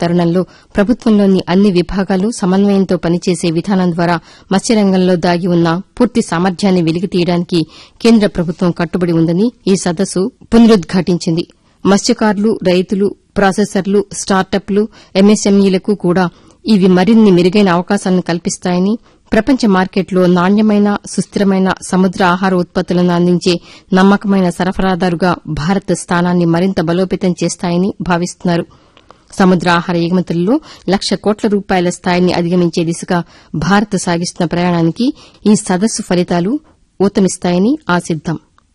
తరుణంలో ప్రభుత్వంలోని అన్ని విభాగాలు సమన్వయంతో పనిచేసే విధానం ద్వారా మత్స్యరంగంలో దాగి ఉన్న పూర్తి సామర్థ్యాన్ని వెలికితీయడానికి కేంద్ర ప్రభుత్వం కట్టుబడి ఉందని ఈ సదస్సు పునరుద్ఘాటించింది మత్స్యకారులు రైతులు ప్రాసెసర్లు స్టార్టప్లు ఎంఎస్ఎంఈలకు కూడా ఇవి మరిన్ని మెరుగైన అవకాశాలను కల్పిస్తాయని ప్రపంచ మార్కెట్లో నాణ్యమైన సుస్థిరమైన సముద్ర ఆహార ఉత్పత్తులను అందించే నమ్మకమైన సరఫరాదారుగా భారత్ స్థానాన్ని మరింత బలోపేతం చేస్తాయని భావిస్తున్నారు సముద్ర ఆహార ఎగుమతుల్లో లక్ష కోట్ల రూపాయల స్థాయిని అధిగమించే దిశగా భారత్ సాగిస్తున్న ప్రయాణానికి ఈ సదస్సు ఫలితాలు ఊతమిస్తాయని ఆశిద్దాం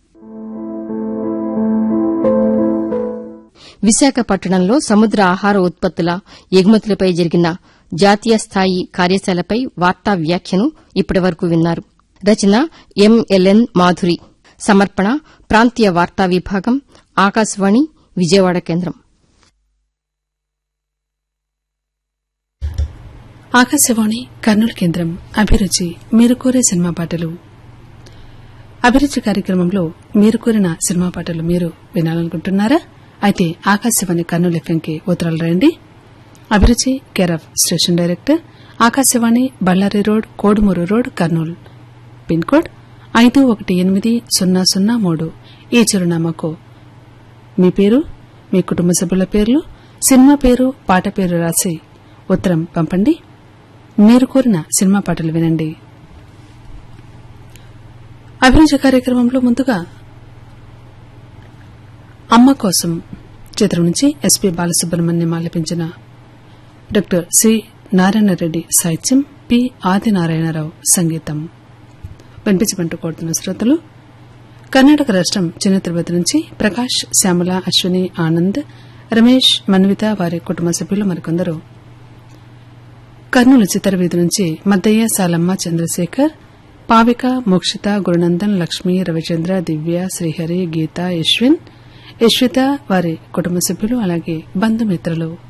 విశాఖపట్టణంలో సముద్ర ఆహార ఉత్పత్తుల ఎగుమతులపై జరిగిన జాతీయ స్థాయి కార్యశాలపై వార్తా వ్యాఖ్యను ఇప్పటివరకు విన్నారు రచన ఎంఎల్ఎన్ మాధురి సమర్పణ ప్రాంతీయ వార్తా విభాగం ఆకాశవాణి విజయవాడ కేంద్రం ఆకాశవాణి కర్నూలు కేంద్రం అభిరుచి మీరు కోరే సినిమా పాటలు అభిరుచి కార్యక్రమంలో మీరు కోరిన సినిమా పాటలు మీరు వినాలనుకుంటున్నారా అయితే ఆకాశవాణి కర్నూలు ఎఫ్ఎంకి ఉత్తరాలు రాయండి అభిరుచి care of station director Akashvani Ballari road Kodumuru road Kurnool pin code ఐదు ఒకటి ఎనిమిది సున్నా సున్నా మూడు ఈ చిరునామాకు మీ పేరు మీ కుటుంబ సభ్యుల పేర్లు సినిమా పేరు పాట పేరు రాసి ఉత్తరం పంపండి మీరు కోరిన సినిమా పాటలు వినండి అభిరుచి కార్యక్రమంలో ముందుగా అమ్మ కోసం చిత్రం నుంచి ఎస్పీ బాలసుబ్రహ్మణ్యం ఆలపించిన డాక్టర్ సి నారాయణ రెడ్డి సాహిత్యం పి ఆదినారాయణరావు సంగీతం వినిపించమంటూ కోరుతున్న శ్రోతలు కర్ణాటక రాష్టం చిన్న తిరుపతి నుంచి ప్రకాష్ శ్యామల అశ్విని ఆనంద్ రమేష్ మన్విత వారి కుటుంబ సభ్యులు మరికొందరు కర్నూలు చిత్తరవీధి నుంచి మద్దయ్య సాలమ్మ చంద్రశేఖర్ పావిక మోక్షిత గురునందన్ లక్ష్మి రవిచంద్ర దివ్య శ్రీహరి గీత యశ్విన్ యశ్విత వారి కుటుంబ సభ్యులు అలాగే బంధుమిత్రులు